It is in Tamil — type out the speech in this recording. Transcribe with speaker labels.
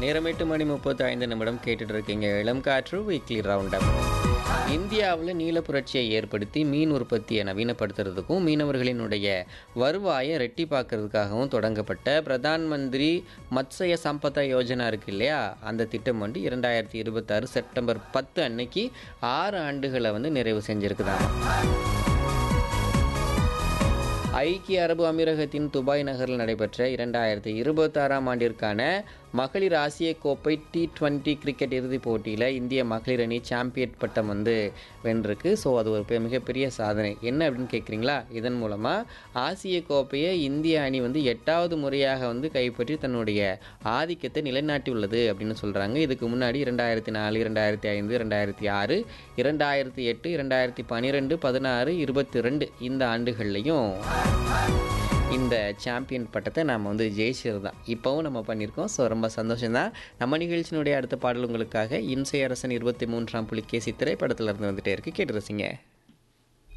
Speaker 1: நேரம் எட்டு மணி முப்பத்தி ஐந்து நிமிடம் கேட்டுட்டு இருக்கீங்க இளம் காற்று வீக்லி ரவுண்டப் இந்தியாவில் நீல புரட்சியை ஏற்படுத்தி மீன் உற்பத்தியை நவீனப்படுத்துறதுக்கும் மீனவர்களினுடைய வருவாயை ரெட்டிப்பாக்குறதுக்காகவும் தொடங்கப்பட்ட பிரதான் மந்திரி மத்ஸ்ய சம்பதா யோஜனா இருக்கு இல்லையா அந்த திட்டம் வந்து இரண்டாயிரத்தி இருபத்தாறு செப்டம்பர் பத்து அன்னைக்கு ஆறு ஆண்டுகளை வந்து நிறைவு செஞ்சிருக்குதாங்க ஐக்கிய அரபு அமீரகத்தின் துபாய் நகரில் நடைபெற்ற இரண்டாயிரத்தி இருபத்தாறாம் ஆண்டிற்கான மகளிர் ஆசிய கோப்பை டி டுவெண்ட்டி கிரிக்கெட் இறுதிப் போட்டியில் இந்திய மகளிர் அணி சாம்பியன் பட்டம் வந்து வென்றிருக்கு ஸோ அது ஒரு பெ- மிகப்பெரிய சாதனை என்ன அப்படின்னு கேட்குறீங்களா இதன் மூலமாக ஆசிய கோப்பையை இந்திய அணி வந்து எட்டாவது முறையாக வந்து கைப்பற்றி தன்னுடைய ஆதிக்கத்தை நிலைநாட்டியுள்ளது அப்படின்னு சொல்கிறாங்க இதுக்கு முன்னாடி இரண்டாயிரத்தி நாலு இரண்டாயிரத்தி ஐந்து இரண்டாயிரத்தி ஆறு இரண்டாயிரத்தி எட்டு இரண்டாயிரத்தி பன்னிரெண்டு பதினாறு இருபத்தி ரெண்டு இந்த ஆண்டுகள்லையும் இந்த சாம்பியன் பட்டத்தை நாம் வந்து ஜெயிச்சிருந்தோம் இப்போவும் நம்ம பண்ணியிருக்கோம் ஸோ ரொம்ப சந்தோஷம்தான் நம்ம நிகழ்ச்சியினுடைய அடுத்த பாடல் உங்களுக்காக இன்சை அரசன் இருபத்தி மூன்றாம் புலிகேசி திரைப்படத்தில் இருந்து வந்துட்டே இருக்கு கேட்டு ரசிங்க